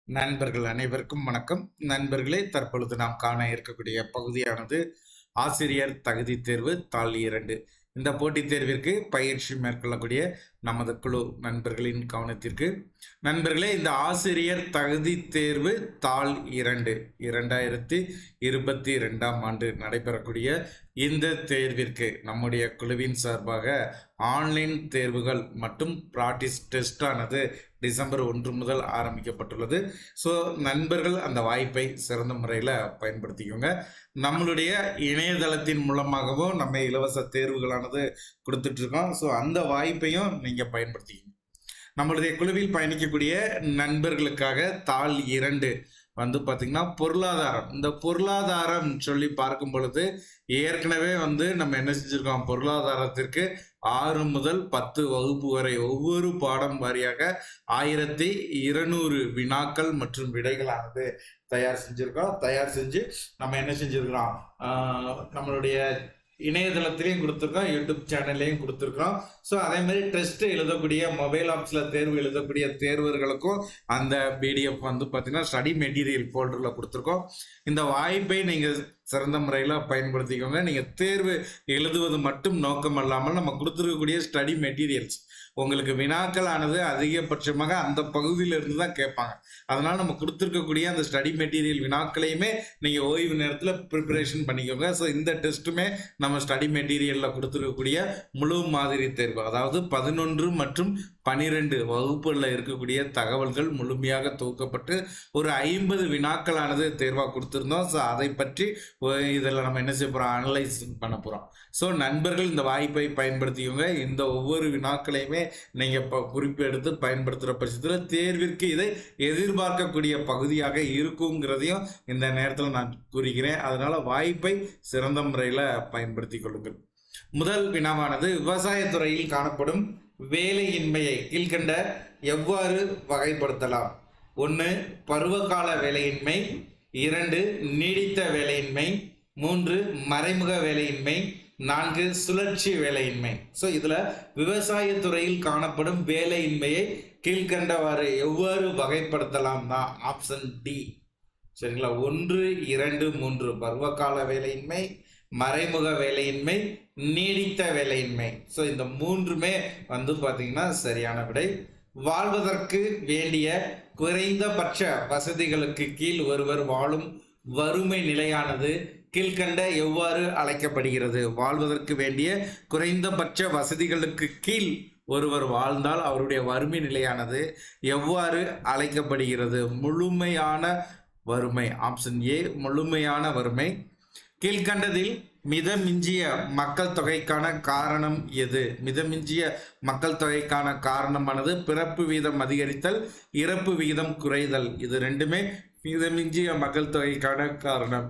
நண்பர்கள் அனைவருக்கும் வணக்கம் நண்பர்களே தற்பொழுது நாம் காண இருக்கக்கூடிய பகுதியானது ஆசிரியர் தகுதி தேர்வு தாள் இரண்டு இந்த போட்டித் தேர்விற்கு பயிற்சி மேற்கொள்ளக்கூடிய நமது குழு நண்பர்களின் கவனத்திற்கு நண்பர்களே இந்த ஆசிரியர் தகுதி தேர்வு தாள் இரண்டு இரண்டாயிரத்தி இருபத்தி ரெண்டாம் ஆண்டு நடைபெறக்கூடிய இந்த தேர்விற்கு நம்முடைய குழுவின் சார்பாக ஆன்லைன் தேர்வுகள் மற்றும் ப்ராக்டிஸ் டெஸ்ட் ஆனது டிசம்பர் ஒன்று முதல் ஆரம்பிக்கப்பட்டுள்ளது ஸோ நண்பர்கள் அந்த வாய்ப்பை சிறந்த முறையில் பயன்படுத்திக்கோங்க நம்மளுடைய இணையதளத்தின் மூலமாகவும் நம்ம இலவச தேர்வுகளானது கொடுத்துட்ருக்கோம் ஸோ அந்த வாய்ப்பையும் நீங்கள் பயன்படுத்திக்கோங்க நம்மளுடைய குழுவில் பயணிக்கக்கூடிய நண்பர்களுக்காக தாள் இரண்டு வந்து பார்த்திங்கன்னா பொருளாதாரம் இந்த பொருளாதாரம் சொல்லி பார்க்கும் பொழுது ஏற்கனவே வந்து நம்ம என்ன செஞ்சுருக்கோம் பொருளாதாரத்திற்கு ஆறு முதல் பத்து வகுப்பு வரை ஒவ்வொரு பாடம் வாரியாக ஆயிரத்தி இருநூறு வினாக்கள் மற்றும் விடைகளானது தயார் செஞ்சுருக்கோம் தயார் செஞ்சு நம்ம என்ன செஞ்சுருக்கிறோம் ஆஹ் நம்மளுடைய இணையதளத்திலையும் கொடுத்துருக்கோம் யூடியூப் சேனல்லையும் கொடுத்துருக்கோம் ஸோ அதே மாதிரி டெஸ்ட் எழுதக்கூடிய மொபைல் ஆப்ஸில் தேர்வு எழுதக்கூடிய தேர்வர்களுக்கும் அந்த பிடிஎஃப் வந்து பார்த்தீங்கன்னா ஸ்டடி மெட்டீரியல் ஃபோல்டரில் கொடுத்துருக்கோம் இந்த வாய்ப்பை நீங்கள் சிறந்த முறையில் பயன்படுத்திக்கோங்க நீங்கள் தேர்வு எழுதுவது மட்டும் நோக்கம் அல்லாமல் நம்ம கொடுத்துருக்கக்கூடிய ஸ்டடி மெட்டீரியல்ஸ் உங்களுக்கு வினாக்கள் ஆனது அதிகபட்சமாக அந்த பகுதியிலிருந்து தான் கேட்பாங்க அதனால் நம்ம கொடுத்துருக்கக்கூடிய அந்த ஸ்டடி மெட்டீரியல் வினாக்களையுமே நீங்கள் ஓய்வு நேரத்தில் ப்ரிப்பரேஷன் பண்ணிக்கோங்க ஸோ இந்த டெஸ்ட்டுமே நம்ம ஸ்டடி மெட்டீரியலில் கொடுத்துருக்கக்கூடிய முழு மாதிரி தேர்வு அதாவது பதினொன்று மற்றும் பனிரெண்டு வகுப்புகளில் இருக்கக்கூடிய தகவல்கள் முழுமையாக தொகுக்கப்பட்டு ஒரு ஐம்பது வினாக்களானது தேர்வாக கொடுத்துருந்தோம் ஸோ அதை பற்றி இதில் நம்ம என்ன செய்ய போகிறோம் அனலைஸ் பண்ண போகிறோம் ஸோ நண்பர்கள் இந்த வாய்ப்பை பயன்படுத்திக்கோங்க இந்த ஒவ்வொரு வினாக்களையுமே நீங்கள் இப்போ குறிப்பு எடுத்து பயன்படுத்துகிற பட்சத்தில் தேர்விற்கு இதை எதிர்பார்க்கக்கூடிய பகுதியாக இருக்குங்கிறதையும் இந்த நேரத்தில் நான் கூறுகிறேன் அதனால் வாய்ப்பை சிறந்த முறையில் பயன்படுத்தி கொள்ளுங்கள் முதல் வினாவானது விவசாயத்துறையில் காணப்படும் வேலையின்மையை கீழ்கண்ட எவ்வாறு வகைப்படுத்தலாம் ஒன்று பருவகால வேலையின்மை இரண்டு நீடித்த வேலையின்மை மூன்று மறைமுக வேலையின்மை நான்கு சுழற்சி வேலையின்மை ஸோ இதில் விவசாயத்துறையில் காணப்படும் வேலையின்மையை கீழ்கண்டவாறு எவ்வாறு வகைப்படுத்தலாம்னா ஆப்ஷன் டி சரிங்களா ஒன்று இரண்டு மூன்று பருவகால வேலையின்மை மறைமுக வேலையின்மை நீடித்த வேலையின்மை ஸோ இந்த மூன்றுமே வந்து பார்த்தீங்கன்னா சரியான விடை வாழ்வதற்கு வேண்டிய குறைந்தபட்ச வசதிகளுக்கு கீழ் ஒருவர் வாழும் வறுமை நிலையானது கீழ்கண்ட எவ்வாறு அழைக்கப்படுகிறது வாழ்வதற்கு வேண்டிய குறைந்தபட்ச வசதிகளுக்கு கீழ் ஒருவர் வாழ்ந்தால் அவருடைய வறுமை நிலையானது எவ்வாறு அழைக்கப்படுகிறது முழுமையான வறுமை ஆப்ஷன் ஏ முழுமையான வறுமை கீழ்கண்டதில் மிதமிஞ்சிய மக்கள் தொகைக்கான காரணம் எது மிதமிஞ்சிய மக்கள் தொகைக்கான காரணமானது பிறப்பு வீதம் அதிகரித்தல் இறப்பு விகிதம் குறைதல் இது ரெண்டுமே மிதமிஞ்சிய மக்கள் தொகைக்கான காரணம்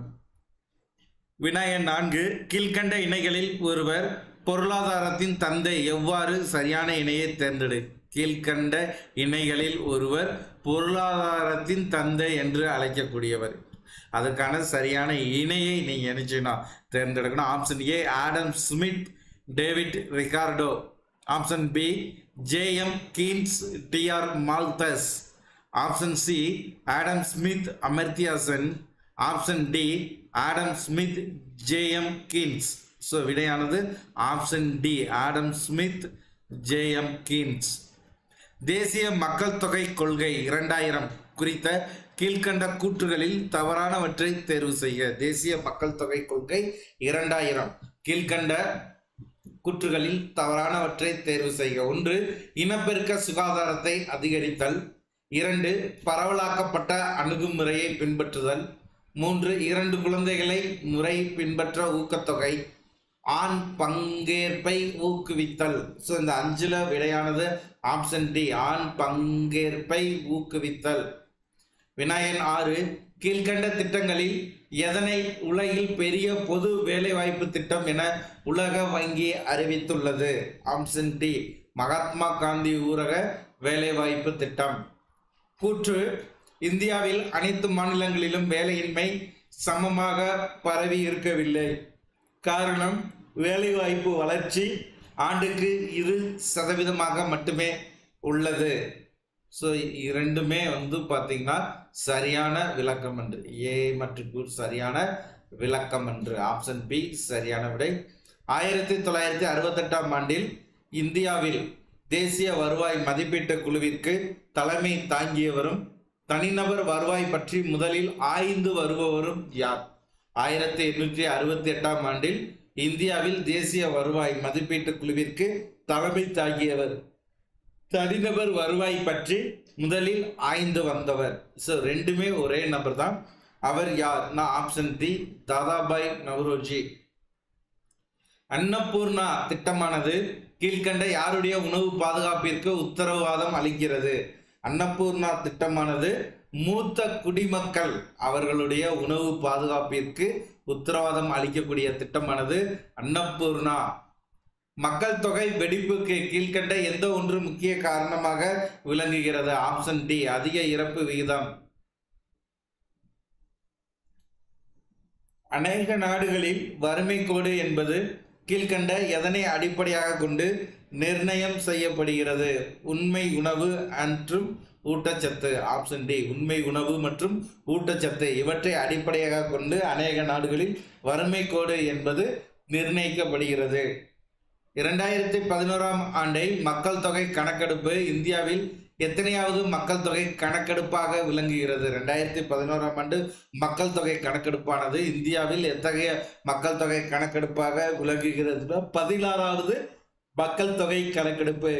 வினாயன் நான்கு கீழ்கண்ட இணைகளில் ஒருவர் பொருளாதாரத்தின் தந்தை எவ்வாறு சரியான இணையை தேர்ந்தெடு கீழ்கண்ட இணைகளில் ஒருவர் பொருளாதாரத்தின் தந்தை என்று அழைக்கக்கூடியவர் அதுக்கான சரியான இணையை நீங்கள் நினைச்சுன்னா தேர்ந்தெடுக்கணும் option A Adam Smith David Ricardo option B JM Keynes TR Malthus option C Adam Smith Amartya Sen option D Adam Smith JM Keynes so விடையானது option D Adam Smith JM Keynes தேசிய மக்கள் தொகை கொள்கை இரண்டாயிரம் குறித்த கீழ்கண்ட கூற்றுகளில் தவறானவற்றை தேர்வு செய்ய தேசிய மக்கள் தொகை கொள்கை இரண்டாயிரம் கீழ்கண்ட கூற்றுகளில் தவறானவற்றை தேர்வு செய்க ஒன்று இனப்பெருக்க சுகாதாரத்தை அதிகரித்தல் இரண்டு பரவலாக்கப்பட்ட அணுகுமுறையை பின்பற்றுதல் மூன்று இரண்டு குழந்தைகளை முறை பின்பற்ற ஊக்கத்தொகை ஆண் பங்கேற்பை ஊக்குவித்தல் ஸோ இந்த அஞ்சுல விடையானது ஆப்ஷன் டி ஆண் பங்கேற்பை ஊக்குவித்தல் வினாயன் ஆறு கீழ்கண்ட திட்டங்களில் எதனை உலகில் பெரிய பொது வேலைவாய்ப்பு திட்டம் என உலக வங்கி அறிவித்துள்ளது ஆப்ஷன் டி மகாத்மா காந்தி ஊரக வேலைவாய்ப்பு திட்டம் கூற்று இந்தியாவில் அனைத்து மாநிலங்களிலும் வேலையின்மை சமமாக பரவி இருக்கவில்லை காரணம் வேலைவாய்ப்பு வளர்ச்சி ஆண்டுக்கு இரு சதவீதமாக மட்டுமே உள்ளது ஸோ இரண்டுமே வந்து பார்த்தீங்கன்னா சரியான விளக்கம் என்று ஏ மற்றும் கு சரியான விளக்கம் என்று ஆப்ஷன் பி சரியான விடை ஆயிரத்தி தொள்ளாயிரத்தி அறுபத்தெட்டாம் ஆண்டில் இந்தியாவில் தேசிய வருவாய் மதிப்பீட்டு குழுவிற்கு தலைமை தாங்கியவரும் தனிநபர் வருவாய் பற்றி முதலில் ஆய்ந்து வருபவரும் யார் ஆயிரத்தி எண்ணூற்றி அறுபத்தி எட்டாம் ஆண்டில் இந்தியாவில் தேசிய வருவாய் மதிப்பீட்டு குழுவிற்கு தலைமை தாங்கியவர் தனிநபர் வருவாய் பற்றி முதலில் ஆய்ந்து வந்தவர் ஸோ ரெண்டுமே ஒரே நபர் தான் அவர் யார் நான் ஆப்ஷன் டி தாதாபாய் நவரோஜி அன்னபூர்ணா திட்டமானது கீழ்கண்ட யாருடைய உணவு பாதுகாப்பிற்கு உத்தரவாதம் அளிக்கிறது அன்னபூர்ணா திட்டமானது மூத்த குடிமக்கள் அவர்களுடைய உணவு பாதுகாப்பிற்கு உத்தரவாதம் அளிக்கக்கூடிய திட்டமானது அன்னபூர்ணா மக்கள் தொகை வெடிப்புக்கு கீழ்கண்ட எந்த ஒன்று முக்கிய காரணமாக விளங்குகிறது ஆப்ஷன் டி அதிக இறப்பு விகிதம் அநேக நாடுகளில் வறுமை கோடு என்பது கீழ்கண்ட எதனை அடிப்படையாக கொண்டு நிர்ணயம் செய்யப்படுகிறது உண்மை உணவு மற்றும் ஊட்டச்சத்து ஆப்ஷன் டி உண்மை உணவு மற்றும் ஊட்டச்சத்து இவற்றை அடிப்படையாக கொண்டு அநேக நாடுகளில் வறுமை கோடு என்பது நிர்ணயிக்கப்படுகிறது இரண்டாயிரத்தி பதினோராம் ஆண்டை மக்கள் தொகை கணக்கெடுப்பு இந்தியாவில் எத்தனையாவது மக்கள் தொகை கணக்கெடுப்பாக விளங்குகிறது ரெண்டாயிரத்தி பதினோராம் ஆண்டு மக்கள் தொகை கணக்கெடுப்பானது இந்தியாவில் எத்தகைய மக்கள் தொகை கணக்கெடுப்பாக விளங்குகிறது பதினாறாவது மக்கள் தொகை கணக்கெடுப்பு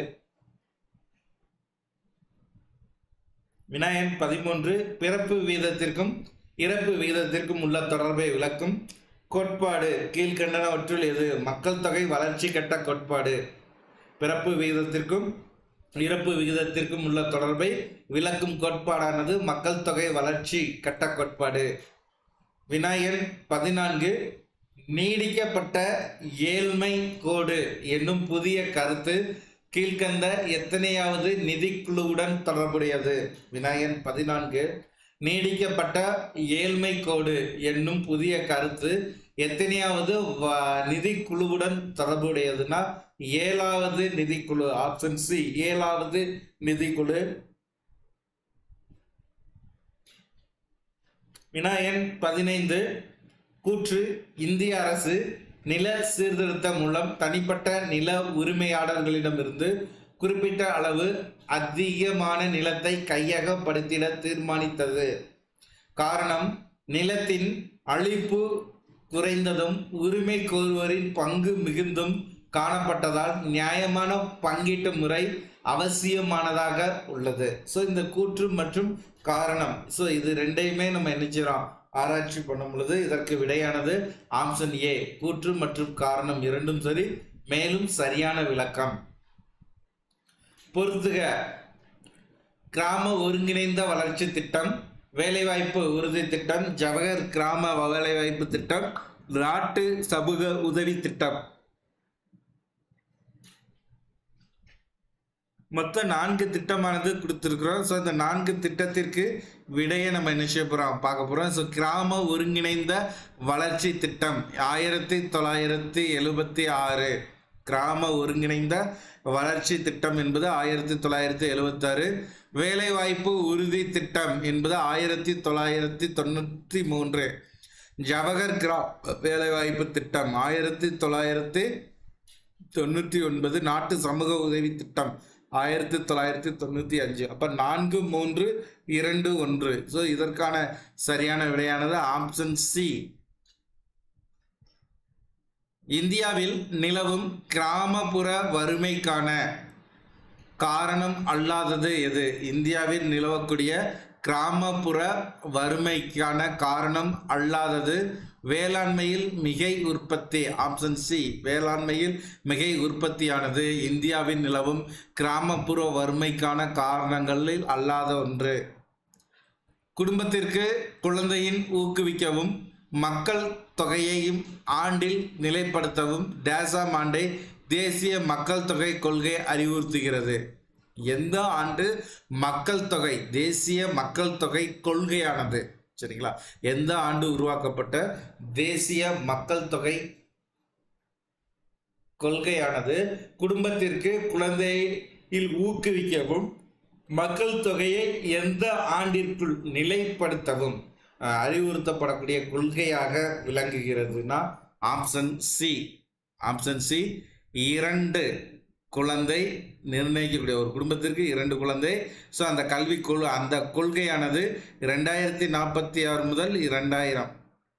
வினாயன் பதிமூன்று பிறப்பு வீதத்திற்கும் இறப்பு வீதத்திற்கும் உள்ள தொடர்பை விளக்கும் கோட்பாடு கீழ்கண்டனவற்றுள் எது மக்கள் தொகை வளர்ச்சி கட்ட கோட்பாடு பிறப்பு விகிதத்திற்கும் இறப்பு விகிதத்திற்கும் உள்ள தொடர்பை விளக்கும் கோட்பாடானது மக்கள் தொகை வளர்ச்சி கட்ட கோட்பாடு வினாயன் பதினான்கு நீடிக்கப்பட்ட ஏழ்மை கோடு என்னும் புதிய கருத்து கீழ்கண்ட எத்தனையாவது நிதிக்குழுவுடன் தொடர்புடையது வினாயன் பதினான்கு நீடிக்கப்பட்ட ஏழ்மை கோடு என்னும் புதிய கருத்து எத்தனையாவது வ- நிதிக்குழுவுடன் தொடர்புடையதுன்னா ஏழாவது நிதிக்குழு ஆப்ஷன் சி ஏழாவது நிதிக்குழு வினாயன் பதினைந்து கூற்று இந்திய அரசு நில சீர்திருத்தம் மூலம் தனிப்பட்ட நில உரிமையாளர்களிடமிருந்து குறிப்பிட்ட அளவு அதிகமான நிலத்தை கையகப்படுத்திட தீர்மானித்தது காரணம் நிலத்தின் அழிப்பு குறைந்ததும் உரிமை கோருவரின் பங்கு மிகுந்தும் காணப்பட்டதால் நியாயமான பங்கீட்டு முறை அவசியமானதாக உள்ளது ஸோ இந்த கூற்று மற்றும் காரணம் ஸோ இது ரெண்டையுமே நம்ம நினைச்சிடறோம் ஆராய்ச்சி பண்ணும் பொழுது இதற்கு விடையானது ஆப்ஷன் ஏ கூற்று மற்றும் காரணம் இரண்டும் சரி மேலும் சரியான விளக்கம் பொறுத்துக கிராம ஒருங்கிணைந்த வளர்ச்சி திட்டம் வேலைவாய்ப்பு உறுதி திட்டம் ஜவஹர் கிராம வேலைவாய்ப்பு திட்டம் நாட்டு சமூக உதவி திட்டம் மொத்தம் நான்கு திட்டமானது கொடுத்துருக்குறோம் ஸோ இந்த நான்கு திட்டத்திற்கு விடையை நம்ம என்ன செய்ய போகிறோம் பார்க்க போகிறோம் ஸோ கிராம ஒருங்கிணைந்த வளர்ச்சி திட்டம் ஆயிரத்தி தொள்ளாயிரத்தி எழுபத்தி ஆறு கிராம ஒருங்கிணைந்த வளர்ச்சி திட்டம் என்பது ஆயிரத்தி தொள்ளாயிரத்தி எழுபத்தாறு வேலைவாய்ப்பு உறுதி திட்டம் என்பது ஆயிரத்தி தொள்ளாயிரத்தி தொண்ணூற்றி மூன்று ஜவஹர் கிரா வேலைவாய்ப்பு திட்டம் ஆயிரத்தி தொள்ளாயிரத்தி தொண்ணூற்றி ஒன்பது நாட்டு சமூக உதவி திட்டம் ஆயிரத்தி தொள்ளாயிரத்தி தொண்ணூற்றி அஞ்சு அப்போ நான்கு மூன்று இரண்டு ஒன்று ஸோ இதற்கான சரியான விடையானது ஆப்ஷன் சி இந்தியாவில் நிலவும் கிராமப்புற வறுமைக்கான காரணம் அல்லாதது எது இந்தியாவில் நிலவக்கூடிய கிராமப்புற வறுமைக்கான காரணம் அல்லாதது வேளாண்மையில் மிகை உற்பத்தி ஆப்ஷன் சி வேளாண்மையில் மிகை உற்பத்தியானது இந்தியாவில் நிலவும் கிராமப்புற வறுமைக்கான காரணங்களில் அல்லாத ஒன்று குடும்பத்திற்கு குழந்தையின் ஊக்குவிக்கவும் மக்கள் தொகையையும் ஆண்டில் நிலைப்படுத்தவும் டேசாம் ஆண்டை தேசிய மக்கள் தொகை கொள்கை அறிவுறுத்துகிறது எந்த ஆண்டு மக்கள் தொகை தேசிய மக்கள் தொகை கொள்கையானது சரிங்களா எந்த ஆண்டு உருவாக்கப்பட்ட தேசிய மக்கள் தொகை கொள்கையானது குடும்பத்திற்கு குழந்தையில் ஊக்குவிக்கவும் மக்கள் தொகையை எந்த ஆண்டிற்குள் நிலைப்படுத்தவும் அஹ், அறிவுறுத்தப்படக்கூடிய கொள்கையாக விளங்குகிறதுனா ஆப்ஷன் சி ஆப்ஷன் சி இரண்டு குழந்தை நிர்ணயிக்கக்கூடிய ஒரு குடும்பத்திற்கு இரண்டு குழந்தை ஸோ அந்த கல்வி கொள் அந்த கொள்கையானது ரெண்டாயிரத்தி நாற்பத்தி ஆறு முதல் இரண்டாயிரம்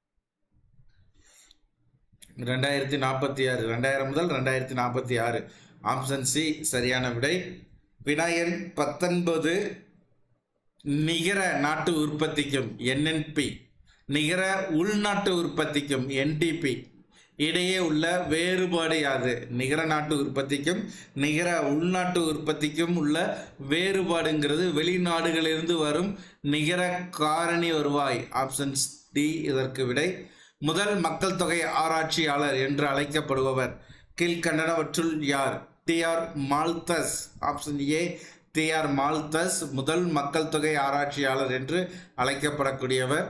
ரெண்டாயிரத்தி நாற்பத்தி ஆறு ரெண்டாயிரம் முதல் ரெண்டாயிரத்தி நாற்பத்தி ஆறு ஆப்ஷன் சி சரியான விடை வினாயன் பத்தொன்பது நிகர நாட்டு உற்பத்திக்கும் என்என்பி நிகர உள்நாட்டு உற்பத்திக்கும் என்டிபி இடையே உள்ள வேறுபாடு யாது நிகர நாட்டு உற்பத்திக்கும் நிகர உள்நாட்டு உற்பத்திக்கும் உள்ள வேறுபாடுங்கிறது வெளிநாடுகளிலிருந்து வரும் நிகர காரணி வருவாய் ஆப்ஷன்ஸ் டி இதற்கு விடை முதல் மக்கள் தொகை ஆராய்ச்சியாளர் என்று அழைக்கப்படுபவர் கீழ்கண்டனவற்றுள் யார் T R Malthus option A T R Malthus முதல் மக்கள் தொகை ஆராய்ச்சியாளர் என்று அழைக்கப்படக்கூடியவர்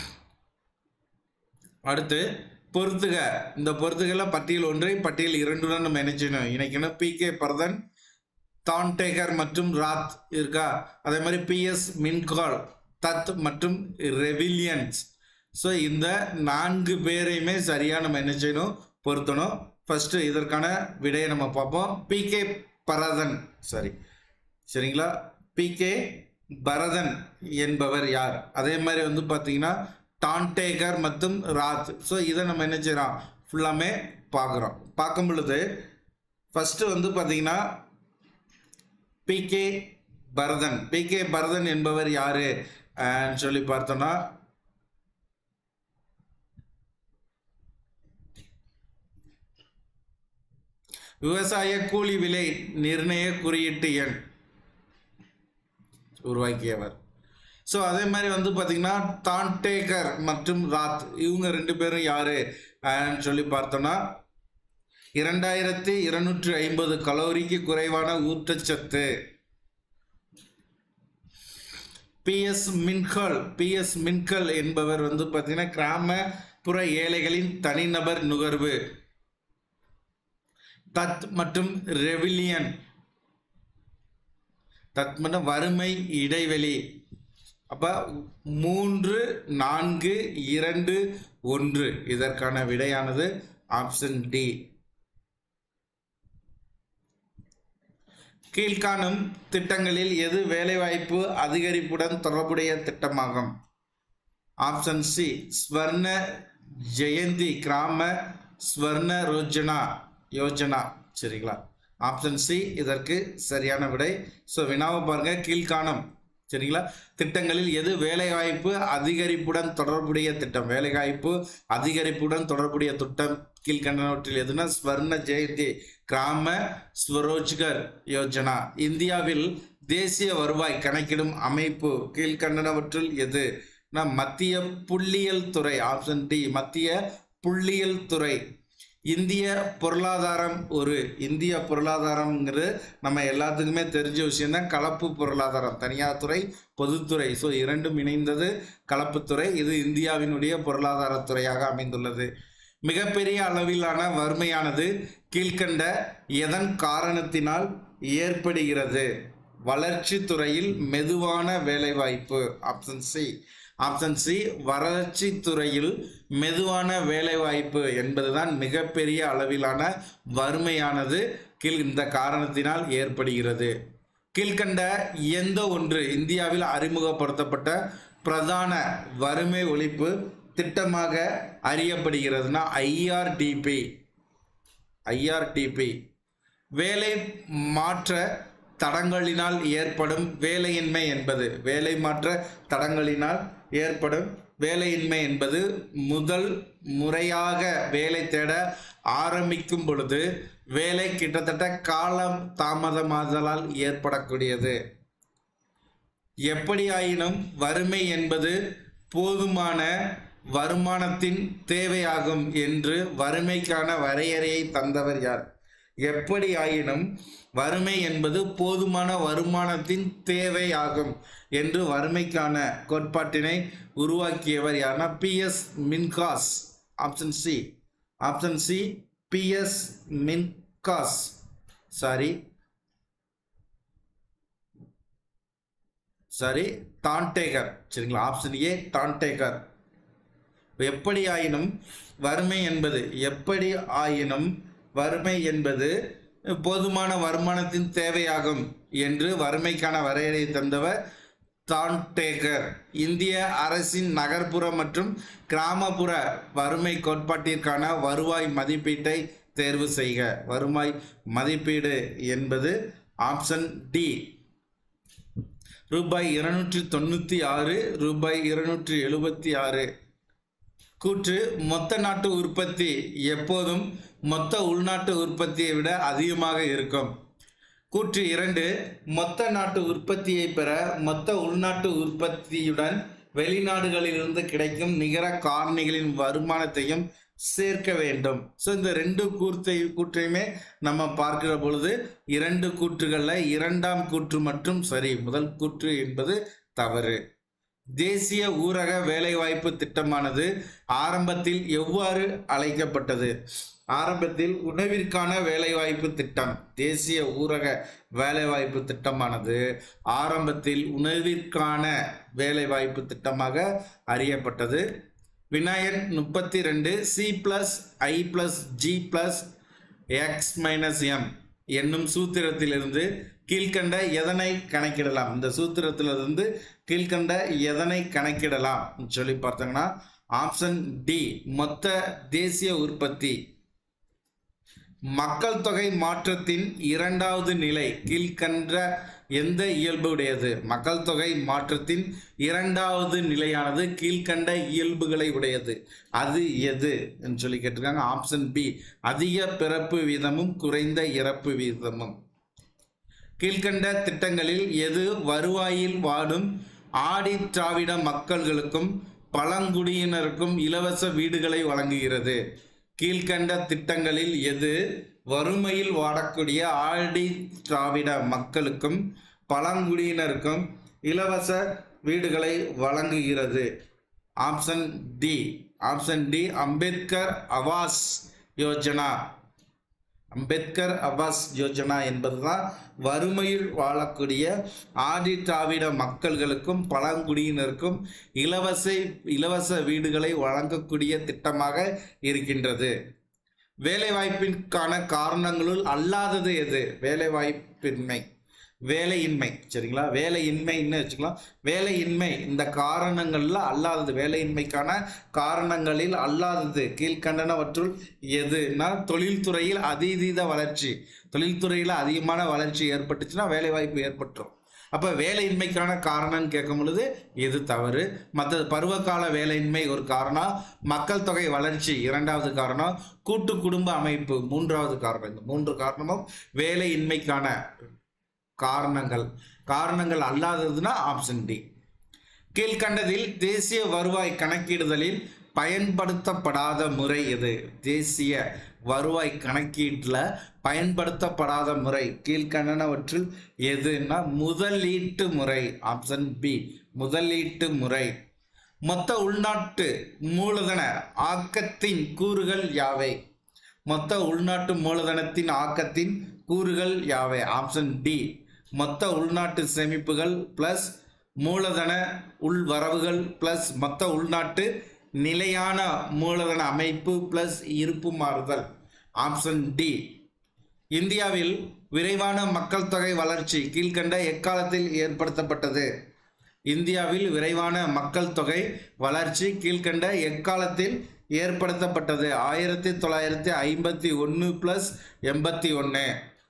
அடுத்து பொறுத்துக இந்த பொறுத்துகளை பட்டியல் ஒன்றை பட்டியல் இரண்டுடன் நம்ம என்ன செய்யணும் இணைக்கணும் பி கே பரதன் தான்டேகர் மற்றும் ராத் இருக்கா அதே மாதிரி பிஎஸ் மின்கால் தத் மற்றும் ரெவிலியன்ஸ் ஸோ இந்த நான்கு பேரையுமே சரியாக நம்ம என்ன செய்யணும் பொருத்தணும் ஃபர்ஸ்ட் இதற்கான விடையை நம்ம பார்ப்போம் பி கே பரதன் சரி சரிங்களா பி கே பரதன் என்பவர் யார் அதே மாதிரி வந்து பார்த்தீங்கன்னா டான்டேகர் மற்றும் ராத் ஸோ இதை நம்ம என்ன செய்கிறோம் ஃபுல்லாமே பார்க்குறோம் பார்க்கும் பொழுது ஃபஸ்ட்டு வந்து பார்த்தீங்கன்னா P K Bardhan P K Bardhan என்பவர் யாரு அஹ் சொல்லி பார்த்தோம்னா விவசாய கூலி விலை நிர்ணய குறியீட்டு எண் உருவாக்கியவர் ஸோ அதே மாதிரி வந்து பார்த்தீங்கன்னா தான்டேகர் மற்றும் ராத் இவங்க ரெண்டு பேரும் யாரு அஹ் சொல்லி பார்த்தோம்னா இரண்டாயிரத்தி இருநூற்றி ஐம்பது கலோரிக்கு குறைவான ஊட்டச்சத்து பிஎஸ் மின்கல் பிஎஸ் மின்கல் என்பவர் வந்து பார்த்தீங்கன்னா கிராமப்புற ஏழைகளின் தனிநபர் நுகர்வு தத் மற்றும் ரெவிலியன் தத் மற்றும் வறுமை இடைவெளி அப்ப மூன்று நான்கு இரண்டு ஒன்று இதற்கான விடையானது ஆப்ஷன் டி கீழ்காணும் திட்டங்களில் எது வேலைவாய்ப்பு அதிகரிப்புடன் தொடர்புடைய திட்டமாகும் ஆப்ஷன் சி ஸ்வர்ண ஜெயந்தி கிராம ஸ்வர்ண ரோஜனா யோஜனா சரிங்களா ஆப்ஷன் சி இதற்கு சரியான விடை ஸோ வினாவை பாருங்க கீழ்காணும் சரிங்களா திட்டங்களில் எது வேலைவாய்ப்பு அதிகரிப்புடன் தொடர்புடைய திட்டம் வேலைவாய்ப்பு அதிகரிப்புடன் தொடர்புடைய திட்டம் கீழ்கண்டனவற்றில் எதுனா ஸ்வர்ண ஜெயந்தி கிராம ஸ்வரோஜ்கர் யோஜனா இந்தியாவில் தேசிய வருவாய் கணக்கிடும் அமைப்பு கீழ்கண்டனவற்றுள் எது நம் மத்திய புள்ளியியல் துறை ஆப்ஷன் டி மத்திய புள்ளியியல் துறை இந்திய பொருளாதாரம் ஒரு இந்திய பொருளாதாரம்ங்கிறது நம்ம எல்லாத்துக்குமே தெரிஞ்ச விஷயம் தான் கலப்பு பொருளாதாரம் தனியார் துறை பொதுத்துறை ஸோ இரண்டும் இணைந்தது கலப்புத்துறை இது இந்தியாவினுடைய பொருளாதாரத்துறையாக அமைந்துள்ளது மிகப்பெரிய அளவிலான வறுமையானது கீழ்கண்ட எதன் காரணத்தினால் ஏற்படுகிறது வளர்ச்சி துறையில் மெதுவான வேலைவாய்ப்பு ஆப்ஷன் சி ஆப்ஷன் சி வளர்ச்சி துறையில் மெதுவான வேலைவாய்ப்பு என்பதுதான் மிகப்பெரிய அளவிலான வறுமையானது கீழ் இந்த காரணத்தினால் ஏற்படுகிறது கீழ்கண்ட எந்த ஒன்று இந்தியாவில் அறிமுகப்படுத்தப்பட்ட பிரதான வறுமை ஒழிப்பு திட்டமாக அறியப்படுகிறதுனா ஐஆர்டிபி ஐஆர்டிபி வேலை மாற்ற தடங்களினால் ஏற்படும் வேலையின்மை என்பது வேலை மாற்ற தடங்களினால் ஏற்படும் வேலையின்மை என்பது முதல் முறையாக வேலை தேட ஆரம்பிக்கும் பொழுது வேலை கிட்டத்தட்ட காலம் தாமதமாதலால் ஏற்படக்கூடியது எப்படியாயினும் வறுமை என்பது போதுமான வருமானத்தின் தேவையாகும் என்று வறுமைக்கான வரையறையை தந்தவர் யார் எப்படி ஆயினும் வறுமை என்பது போதுமான வருமானத்தின் தேவையாகும் என்று வறுமைக்கான கோட்பாட்டினை உருவாக்கியவர் யார்னா B S Minhas option C option C B S Minhas sorry sorry Dandekar சரிங்களா ஆப்ஷன் ஏ டான்டேகர் எப்படி ஆயினும் வறுமை என்பது எப்படி ஆயினும் வறுமை என்பது போதுமான வருமானத்தின் தேவையாகும் என்று வறுமைக்கான வரையறை தந்தவர் தான்டேகர் இந்திய அரசின் நகர்ப்புற மற்றும் கிராமப்புற வறுமை கோட்பாட்டிற்கான வருவாய் மதிப்பீட்டை தேர்வு செய்க வருவாய் மதிப்பீடு என்பது ஆப்ஷன் டி ரூபாய் இருநூற்றி தொண்ணூற்றி ஆறு ரூபாய் இருநூற்றி எழுபத்தி ஆறு கூற்று மொத்த நாட்டு உற்பத்தி எப்போதும் மொத்த உள்நாட்டு உற்பத்தியை விட அதிகமாக இருக்கும் கூற்று இரண்டு மொத்த நாட்டு உற்பத்தியை பெற மொத்த உள்நாட்டு உற்பத்தியுடன் வெளிநாடுகளிலிருந்து கிடைக்கும் நிகர காரணிகளின் வருமானத்தையும் சேர்க்க வேண்டும் ஸோ இந்த ரெண்டு கூற்றை கூற்றையுமே நம்ம பார்க்கிற பொழுது இரண்டு கூற்றுகளில் இரண்டாம் கூற்று மட்டும் சரி முதல் கூற்று என்பது தவறு தேசிய ஊரக வேலைவாய்ப்பு திட்டமானது ஆரம்பத்தில் எவ்வாறு அழைக்கப்பட்டது ஆரம்பத்தில் உணவிற்கான வேலைவாய்ப்பு திட்டம் தேசிய ஊரக வேலைவாய்ப்பு திட்டமானது ஆரம்பத்தில் உணவிற்கான வேலைவாய்ப்பு திட்டமாக அறியப்பட்டது விநாயகன் முப்பத்தி ரெண்டு C plus I plus G plus X minus M என்னும் சூத்திரத்திலிருந்து கீழ்கண்ட எதனை கணக்கிடலாம் இந்த சூத்திரத்திலிருந்து கீழ்கண்ட எதனை கணக்கிடலாம் சொல்லி பார்த்தோங்கன்னா ஆப்ஷன் டி மொத்த தேசிய உற்பத்தி மக்கள் தொகை மாற்றத்தின் இரண்டாவது நிலை கீழ்கண்ட எந்த இயல்பு உடையது மக்கள் தொகை மாற்றத்தின் இரண்டாவது நிலையானது கீழ்கண்ட இயல்புகளை உடையது அது எது என்று சொல்லி கேட்டிருக்காங்க ஆப்ஷன் பி அதிக பிறப்பு வீதமும் குறைந்த இறப்பு வீதமும் கீழ்கண்ட திட்டங்களில் எது வருவாயில் வாடும் ஆடி திராவிட மக்கள்களுக்கும் பழங்குடியினருக்கும் இலவச வீடுகளை வழங்குகிறது கீழ்கண்ட திட்டங்களில் எது வறுமையில் வாடக்கூடிய ஆடி திராவிட மக்களுக்கும் பழங்குடியினருக்கும் இலவச வீடுகளை வழங்குகிறது option D option D Ambedkar Awas Yojana Ambedkar Awas Yojana என்பதுதான் வறுமையில் வாழக்கூடிய ஆதி திராவிட மக்கள்களுக்கும் பழங்குடியினருக்கும் இலவச இலவச வீடுகளை வழங்கக்கூடிய திட்டமாக இருக்கின்றது வேலைவாய்ப்பிற்கான காரணங்களுள் அல்லாதது எது வேலைவாய்ப்பின்மை வேலையின்மை சரிங்களா வேலையின்மைன்னு வச்சுக்கலாம் வேலையின்மை இந்த காரணங்கள்ல அல்லாதது வேலையின்மைக்கான காரணங்களில் அல்லாதது கீழ்கண்டனவற்றுள் எதுனா தொழில்துறையில் அதீத வளர்ச்சி தொழில்துறையில் அதிகமான வளர்ச்சி ஏற்பட்டுச்சுன்னா வேலைவாய்ப்பு ஏற்பட்டுரும் அப்போ வேலையின்மைக்கான காரணம்னு கேட்கும் பொழுது எது தவறு மற்றது பருவகால வேலையின்மை ஒரு காரணம் மக்கள் தொகை வளர்ச்சி இரண்டாவது காரணம் கூட்டு குடும்ப அமைப்பு மூன்றாவது காரணம் இந்த மூன்று காரணமும் வேலையின்மைக்கான காரணங்கள் காரணங்கள் அல்லாததுன்னா ஆப்ஷன் டி கீழ்கண்டதில் தேசிய வருவாய் கணக்கிடுதலில் பயன்படுத்தப்படாத முறை எது தேசிய வருவாய் கணக்கீட்டில் பயன்படுத்தப்படாத முறை கீழ்கண்டனவற்றில் எதுன்னா முதலீட்டு முறை ஆப்ஷன் பி முதலீட்டு முறை மொத்த உள்நாட்டு மூலதன ஆக்கத்தின் கூறுகள் யாவை மொத்த உள்நாட்டு மூலதனத்தின் ஆக்கத்தின் கூறுகள் யாவை ஆப்ஷன் டி மொத்த உள்நாட்டு சேமிப்புகள் பிளஸ் மூலதன உள்வரவுகள் பிளஸ் மொத்த உள்நாட்டு நிலையான மூலதன அமைப்பு பிளஸ் இருப்பு மாறுதல் ஆப்ஷன் டி இந்தியாவில் விரைவான மக்கள் தொகை வளர்ச்சி கீழ்கண்ட எக்காலத்தில் ஏற்படுத்தப்பட்டது இந்தியாவில் விரைவான மக்கள் தொகை வளர்ச்சி கீழ்கண்ட எக்காலத்தில் ஏற்படுத்தப்பட்டது ஆயிரத்தி தொள்ளாயிரத்தி ஐம்பத்தி ஒன்று ப்ளஸ் எண்பத்தி ஒன்று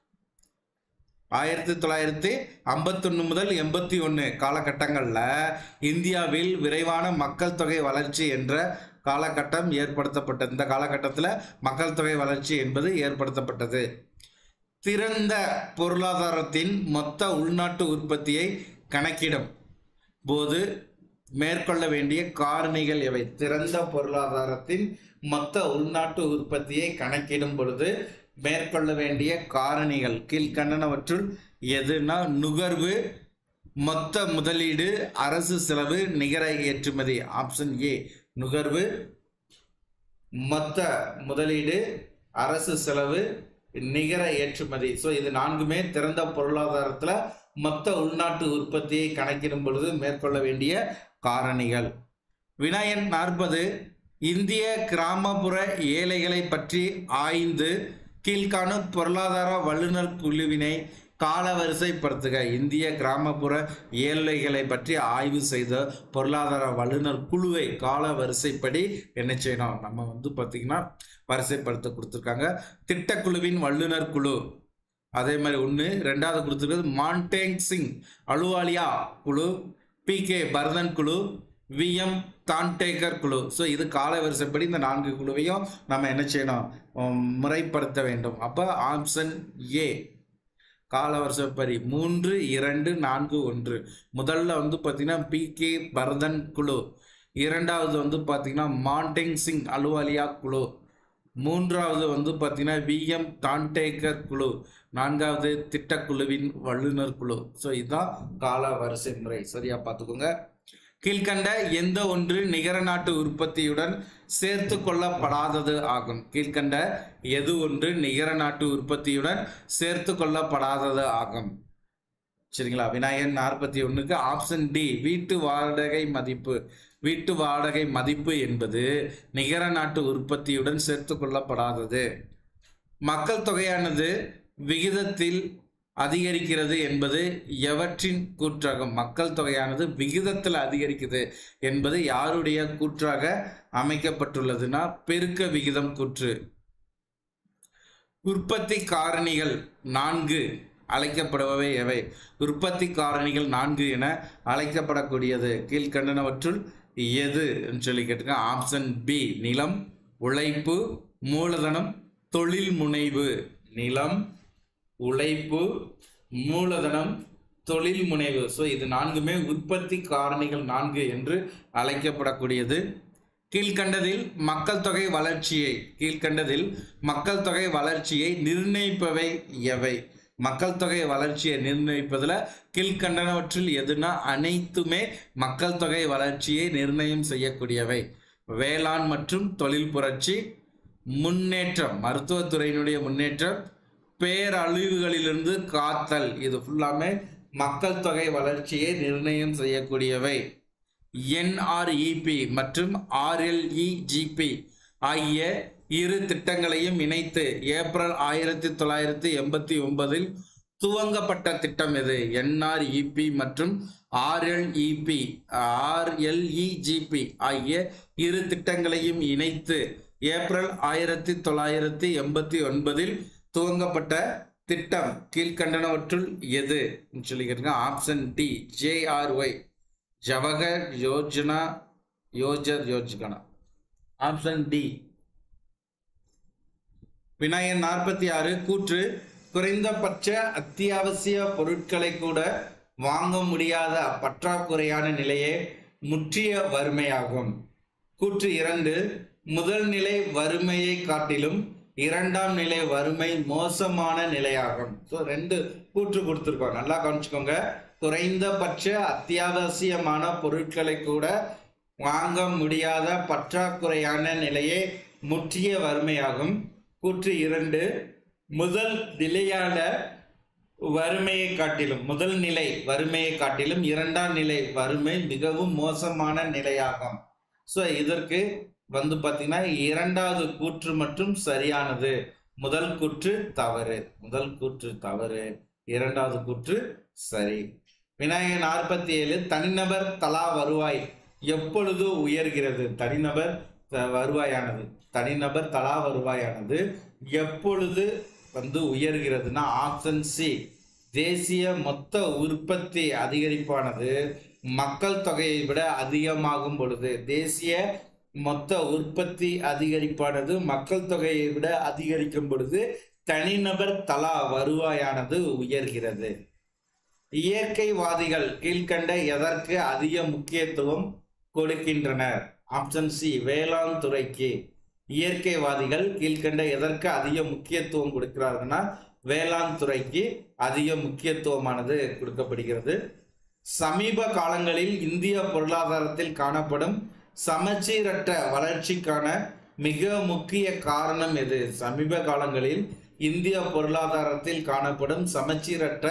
ஆயிரத்தி தொள்ளாயிரத்தி ஐம்பத்தொன்று முதல் எண்பத்தி ஒன்று காலகட்டங்களில் இந்தியாவில் விரைவான மக்கள் தொகை வளர்ச்சி என்ற காலகட்டம் ஏற்படுத்தப்பட்டது இந்த காலகட்டத்தில் மக்கள் தொகை வளர்ச்சி என்பது ஏற்படுத்தப்பட்டது திறந்த பொருளாதாரத்தின் மொத்த உள்நாட்டு உற்பத்தியை கணக்கிடும் போது மேற்கொள்ள வேண்டிய காரணிகள் எவை திறந்த பொருளாதாரத்தின் மொத்த உள்நாட்டு உற்பத்தியை கணக்கிடும் பொழுது மேற்கொள்ள வேண்டிய காரணிகள் கீழ்கண்டனவற்றுள் எதுனா நுகர்வு மொத்த முதலீடு அரசு செலவு நிகர ஏற்றுமதி ஆப்ஷன் ஏ நுகர்வு மொத்த முதலீடு அரசு செலவு நிகர ஏற்றுமதி ஸோ இது நான்குமே திறந்த பொருளாதாரத்தில் மொத்த உள்நாட்டு உற்பத்தியை கணக்கிடும் பொழுது மேற்கொள்ள வேண்டிய காரணிகள் வினாயன் நாற்பது இந்திய கிராமப்புற ஏழைகளை பற்றி ஆய்ந்து கீழ்காணும் பொருளாதார வல்லுநர் குழுவினை காலவரிசைப்படுத்துக இந்திய கிராமப்புற ஏழைகளை பற்றி ஆய்வு செய்த பொருளாதார வல்லுநர் குழுவை கால வரிசைப்படி என்ன செய்யணும் நம்ம வந்து பார்த்திங்கன்னா வரிசைப்படுத்த கொடுத்துருக்காங்க திட்டக்குழுவின் வல்லுநர் குழு அதே மாதிரி ஒன்று ரெண்டாவது கொடுத்துருக்கிறது மான்டேங் சிங் அலுவாலியா குழு பி கே பரதன் குழு விஎம் தான்டேகர் குழு ஸோ இது கால வரிசைப்படி இந்த நான்கு குழுவையும் நம்ம என்ன செய்யணும் உம், முறைப்படுத்த வேண்டும் அப்போ ஆப்ஷன் ஏ கால வரிசைப்படி மூன்று இரண்டு நான்கு ஒன்று முதல்ல வந்து பார்த்தீங்கன்னா பி கே பரதன் குழு இரண்டாவது வந்து பார்த்தீங்கன்னா மான்டேங் சிங் அலுவாலியா குழு மூன்றாவது வந்து பார்த்தீங்கன்னா விஎம் டான்டேக்கர் குழு நான்காவது திட்டக்குழுவின் வல்லுநர் குழு ஸோ இதுதான் கால வரிசை முறை சரியா பார்த்துக்கோங்க கீழ்கண்ட எந்த ஒன்று நிகர நாட்டு உற்பத்தியுடன் சேர்த்து கொள்ளப்படாதது ஆகும் கீழ்கண்ட எது ஒன்று நிகர நாட்டு உற்பத்தியுடன் சேர்த்து கொள்ளப்படாதது ஆகும் சரிங்களா விநாயகன் நாற்பத்தி ஒண்ணுக்கு ஆப்ஷன் டி வீட்டு வாடகை மதிப்பு வீட்டு வாடகை மதிப்பு என்பது நிகர நாட்டு உற்பத்தியுடன் சேர்த்து கொள்ளப்படாதது மக்கள் தொகையானது விகிதத்தில் அதிகரிக்கிறது என்பது எவற்றின் கூற்றாகும் மக்கள் தொகையானது விகிதத்தில் அதிகரிக்குது என்பது யாருடைய கூற்றாக அமைக்கப்பட்டுள்ளதுன்னா பெருக்க விகிதம் கூற்று உற்பத்தி காரணிகள் நான்கு அழைக்கப்படுபவை எவை உற்பத்தி காரணிகள் நான்கு என அழைக்கப்படக்கூடியது கீழ்கண்டனவற்றுள் எது என்று சொல்லி கேட்டுங்க ஆப்ஷன் பி நிலம் உழைப்பு மூலதனம் தொழில் முனைவு நிலம் உழைப்பு மூலதனம் தொழில் முனைவு ஸோ இது நான்குமே உற்பத்தி காரணிகள் நான்கு என்று அழைக்கப்படக்கூடியது கீழ்கண்டதில் மக்கள் தொகை வளர்ச்சியை கீழ்கண்டதில் மக்கள் தொகை வளர்ச்சியை நிர்ணயிப்பவை எவை மக்கள் தொகை வளர்ச்சியை நிர்ணயிப்பதில் கீழ்கண்டனவற்றில் எதுனா அனைத்துமே மக்கள் தொகை வளர்ச்சியை நிர்ணயம் செய்யக்கூடியவை வேளாண் மற்றும் தொழில் புரட்சி முன்னேற்றம் மருத்துவத்துறையினுடைய முன்னேற்றம் பேரழிவுகளிலிருந்து காத்தல் இது ஃபுல்லாமே மக்கள் தொகை வளர்ச்சியை நிர்ணயம் செய்யக்கூடியவை என்ஆர்இபி மற்றும் ஆர்எல்இஜிபி ஆகிய இரு திட்டங்களையும் இணைத்து ஏப்ரல் ஆயிரத்தி தொள்ளாயிரத்தி எண்பத்தி ஒன்பதில் துவங்கப்பட்ட திட்டம் எது என்ஆர்இபி மற்றும் ஆர்எல்இபி ஆர்எல்இஜிபி ஆகிய இரு திட்டங்களையும் இணைத்து ஏப்ரல் ஆயிரத்தி தொள்ளாயிரத்தி எண்பத்தி ஒன்பதில் துவங்கப்பட்ட திட்டம் கீழ்கண்டனவற்றுள் எது சொல்லி கேட்டுங்க option D J R Y Jawahar Yojana யோஜர் யோஜனா ஆப்ஷன் டி விநாயகன் நாற்பத்தி ஆறு கூற்று குறைந்தபட்ச அத்தியாவசிய பொருட்களை கூட வாங்க முடியாத பற்றாக்குறையான நிலையே முற்றிய வறுமையாகும் கூற்று இரண்டு முதல் நிலை வறுமையை காட்டிலும் இரண்டாம் நிலை வறுமை மோசமான நிலையாகும் ஸோ ரெண்டு கூற்று கொடுத்துருக்கோம் நல்லா கவனிச்சுக்கோங்க குறைந்தபட்ச அத்தியாவசியமான பொருட்களை கூட வாங்க முடியாத பற்றாக்குறையான நிலையே முற்றிய வறுமையாகும் கூற்று இரண்டு முதல் நிலையான வறுமையை காட்டிலும் முதல் நிலை வறுமையை காட்டிலும் இரண்டாம் நிலை வறுமை மிகவும் மோசமான நிலையாகும் ஸோ இதற்கு வந்து பார்த்தீங்கன்னா இரண்டாவது கூற்று மட்டும் சரியானது முதல் கூற்று தவறு முதல் கூற்று தவறு இரண்டாவது கூற்று சரி விநாயகர் நாற்பத்தி ஏழு தனிநபர் தலா வருவாய் எப்பொழுது உயர்கிறது தனிநபர் த- வருவாயானது தனிநபர் தலா வருவாயானது எப்பொழுது வந்து உயர்கிறதுனா ஆப்ஷன் சி தேசிய மொத்த உற்பத்தி அதிகரிப்பானது மக்கள் தொகையை விட அதிகமாகும் பொழுது தேசிய மொத்த உற்பத்தி அதிகரிப்பானது மக்கள் தொகையை விட அதிகரிக்கும் பொழுது தனிநபர் தலா வருவாயானது உயர்கிறது இயற்கைவாதிகள் கீழ்கண்ட எதற்கு அதிக முக்கியத்துவம் கொடுக்கின்றனர் ஆப்ஷன் சி வேளாண் துறைக்கு இயற்கைவாதிகள் கீழ்கண்ட எதற்கு அதிக முக்கியத்துவம் கொடுக்கிறார்கள்னா வேளாண் துறைக்கு அதிக முக்கியத்துவமானது கொடுக்கப்படுகிறது சமீப காலங்களில் இந்திய பொருளாதாரத்தில் காணப்படும் சமச்சீரற்ற வளர்ச்சிக்கான மிக முக்கிய காரணம் எது சமீப காலங்களில் இந்திய பொருளாதாரத்தில் காணப்படும் சமச்சீரற்ற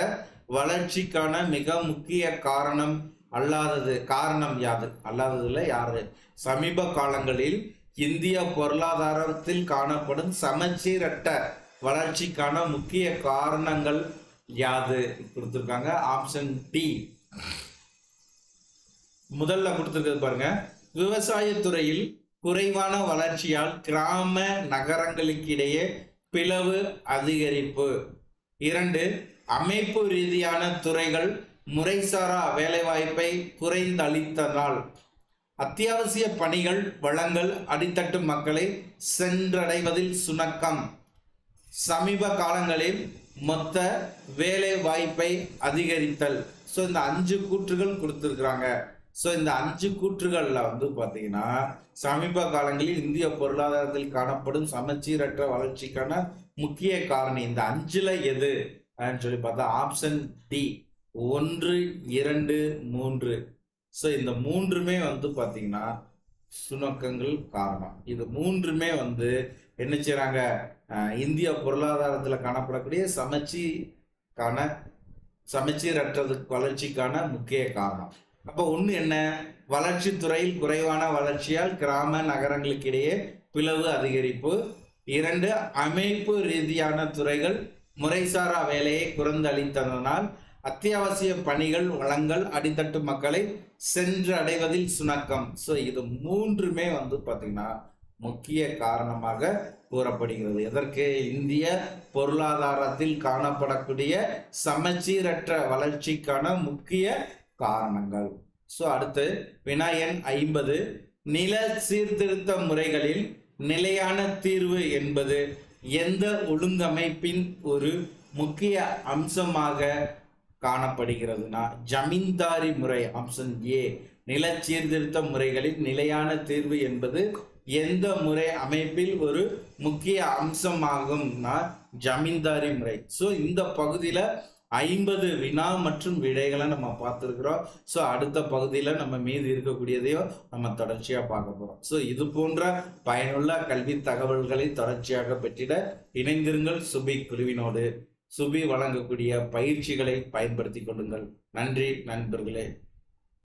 வளர்ச்சிக்கான மிக முக்கிய காரணம் அல்லாதது காரணம் யாது அல்லாததுல யாரு சமீப காலங்களில் இந்திய பொருளாதாரத்தில் காணப்படும் சமச்சீரற்ற வளர்ச்சிக்கான முக்கிய காரணங்கள் யாது கொடுத்துருக்காங்க ஆப்ஷன் டி முதல்ல கொடுத்துருக்கிறது பாருங்க விவசாயத்துறையில் குறைவான வளர்ச்சியால் கிராம நகரங்களுக்கிடையே பிளவு அதிகரிப்பு இரண்டு அமைப்பு ரீதியான துறைகள் முறைசாரா வேலைவாய்ப்பை குறைந்தளித்ததால் அத்தியாவசிய பணிகள் வளங்கள் அடித்தட்டு மக்களை சென்றடைவதில் சுணக்கம் சமீப காலங்களில் மொத்த வேலை வாய்ப்பை அதிகரித்தல் ஸோ இந்த அஞ்சு கூற்றுகள் கொடுத்துருக்குறாங்க ஸோ இந்த அஞ்சு கூற்றுகள்ல வந்து பார்த்தீங்கன்னா சமீப காலங்களில் இந்திய பொருளாதாரத்தில் காணப்படும் சமச்சீரற்ற வளர்ச்சிக்கான முக்கிய காரணி இந்த அஞ்சுல எது அப்படின்னு சொல்லி பார்த்தா ஆப்ஷன் டி ஒன்று இரண்டு மூன்று ஸோ இந்த மூன்றுமே வந்து பார்த்தீங்கன்னா சுணக்கங்கள் காரணம் இது மூன்றுமே வந்து என்ன செய்றாங்க அஹ், இந்திய பொருளாதாரத்தில் காணப்படக்கூடிய சமச்சீர்கான சமச்சீரற்றது வளர்ச்சிக்கான முக்கிய காரணம் அப்போ ஒன்று என்ன வளர்ச்சி துறையில் குறைவான வளர்ச்சியால் கிராம நகரங்களுக்கு இடையே பிளவு அதிகரிப்பு இரண்டு அமைப்பு ரீதியான துறைகள் முறைசாரா வேலையை குறைந்தளித்ததனால் அத்தியாவசிய பணிகள் வளங்கள் அடித்தட்டு மக்களை சென்று அடைவதில் சுணக்கம் ஸோ இது மூன்றுமே வந்து பார்த்தீங்கன்னா முக்கிய காரணமாக கூறப்படுகிறது எதற்கு இந்திய பொருளாதாரத்தில் காணப்படக்கூடிய சமச்சீரற்ற வளர்ச்சிக்கான முக்கிய காரணங்கள் ஸோ அடுத்து வினாயன் ஐம்பது நில சீர்திருத்த முறைகளில் நிலையான தீர்வு என்பது எந்த ஒழுங்கமைப்பின் ஒரு முக்கிய அம்சமாக காணப்படுகிறதுனா ஜமீன்தாரி முறை ஆப்ஷன் ஏ நில சீர்திருத்த முறைகளில் நிலையான தீர்வு என்பது எந்த முறை அமைப்பில் ஒரு முக்கிய அம்சமாகும்னா ஜமீன்தாரி முறை ஸோ இந்த பகுதியில் ஐம்பது வினா மற்றும் விடைகளை நம்ம பார்த்துருக்குறோம் ஸோ அடுத்த பகுதியில் நம்ம மீதி இருக்கக்கூடியதையும் நம்ம தொடர்ச்சியாக பார்க்க போகிறோம் ஸோ இது போன்ற பயனுள்ள கல்வி தகவல்களை தொடர்ச்சியாக பெற்றிட இணைந்திருங்கள் சுபி குழுவினோடு சுபி வழங்கக்கூடிய பயிற்சிகளை பயன்படுத்திக் கொள்ளுங்கள் நன்றி நண்பர்களே